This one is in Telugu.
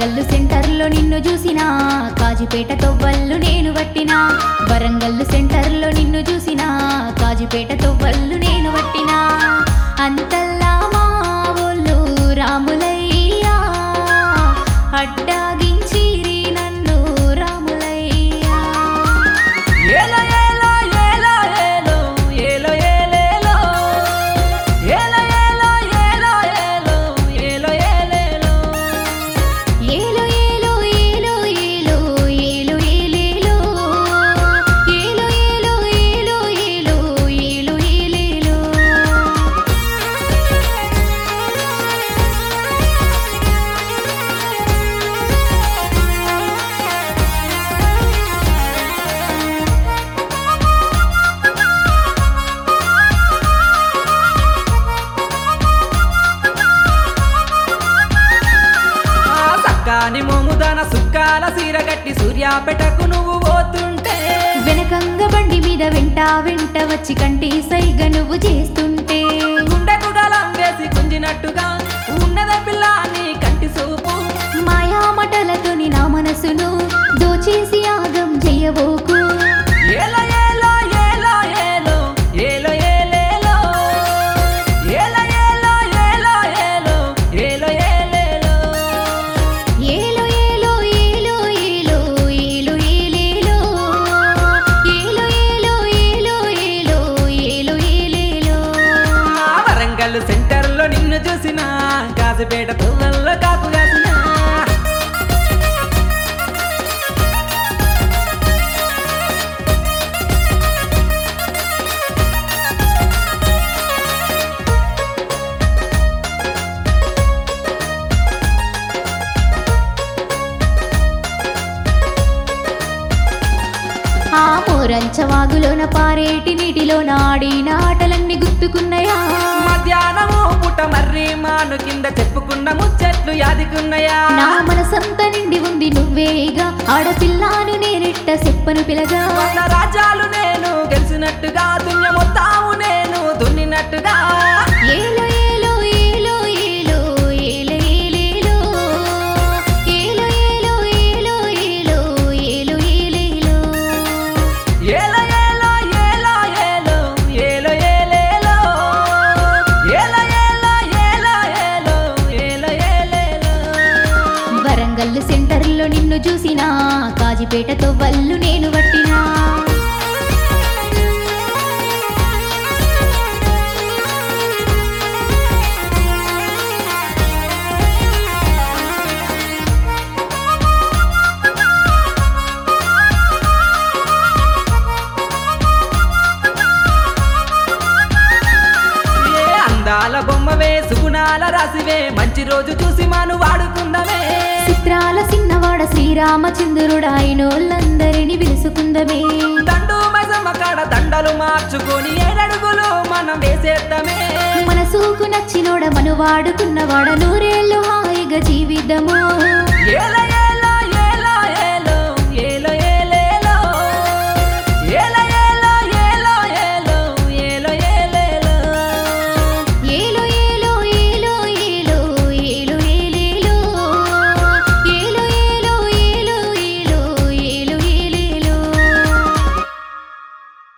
వరంగల్లు సెంటర్లో నిన్ను చూసినా కాజిపేట తొవ్వళ్ళు నేను పట్టినా వరంగల్లు సెంటర్లో నిన్ను చూసినా కాజిపేట తొవ్వళ్ళు నేను పట్టినా అంతల్లా మా ఊళ్ళు రాములయ్యా అడ్డాగించిరి నన్ను రాములయ్యా ఏలో ఏలో ఏలో ఏలో ఏలో ఏలేలో ఏలో ఏలో ఏలో ఏలో ఏలో ఏలేలో ఏలో ఏలో ఏలో ఏలో ఏలో ఏలేలో ఏలో ఏలో ఏలో ఏలో ఏలో ఏలేలో ఆ సక్కాని మోముదన సుక్కాల సీర గట్టి సూర్యాపేటకు నువ్వు పోతుంటే వెనకంగ బండి మీద వెంట వెంట వచ్చి కంటి సైగ నువ్వు చేస్తుంటే గుండె గుడలం వేసి గుంజినట్టుగా ఉన్నదే పిల్ల నీ కంటి సూపు మాయామటలతోని నా మనసును దోచేసి ఆగం చెయ్యబోకు ఏలో ఏలో ఏలో ఏలో ఏలో ఏలేలో ఏలో ఏలో ఏలో ఏలో ఏలో ఏలేలో ఏలో ఏలో ఏలో ఏలో ఏలో ఏలేలో ఏలో ఏలో ఏలో ఏలో ఏలో ఏలేలో ఆ వరంగల్ సెంటర్లో నిన్ను చూసిన కాజుపేట తువ్వల్లో కాపు కాసిన ఆ మోరంచవాగులోన పారేటి నీటిలోన ఆడిన ఆటలన్నీ గుర్తుకున్నాయా మధ్యాహ్నము పుట్ట మర్రి మాను కింద చెప్పుకున్న ముచ్చట్లు యాదికున్నయా నా మనసంతా నిండి ఉంది నువ్వేగా ఆడపిల్లాను నేనెట్ట చెప్పను పిలగా వంద రాజ్యాలు నేను గెలిచినట్టుగా దున్య మొత్తాము నేను దున్నినట్టుగా ఏలో ఏలో ఏలో ఏలో ఏలో ఏలేలో ఏలో ఏలో ఏలో ఏలో ఏలో ఏలేలో ఏల ఏల ఏల ఏలో ఏల ఏలేలో ఏల ఏల ఏల ఏలో ఏల ఏలేలో వరంగల్ సెంటర్లో నిన్ను చూసినా కాజిపేటతో వల్లు నేను పట్టినా ఏ అందాల బొమ్మవే సుగుణాల రాసివే మంచి రోజు చూసి మాను వాడుకుందమే చిత్రాల సిన్నవాడ శ్రీరామచంద్రుడాయినోళ్ళందరినీ పిలుసుకుందమే దండు మైసమ్మ కాడ దండలు మార్చుకొని ఏడడుగులు మనం వేసేద్దామే మనసుకు నచ్చినోడ మను వాడుకున్నవాడ నూరేళ్ళు హాయిగా జీవితము ఏల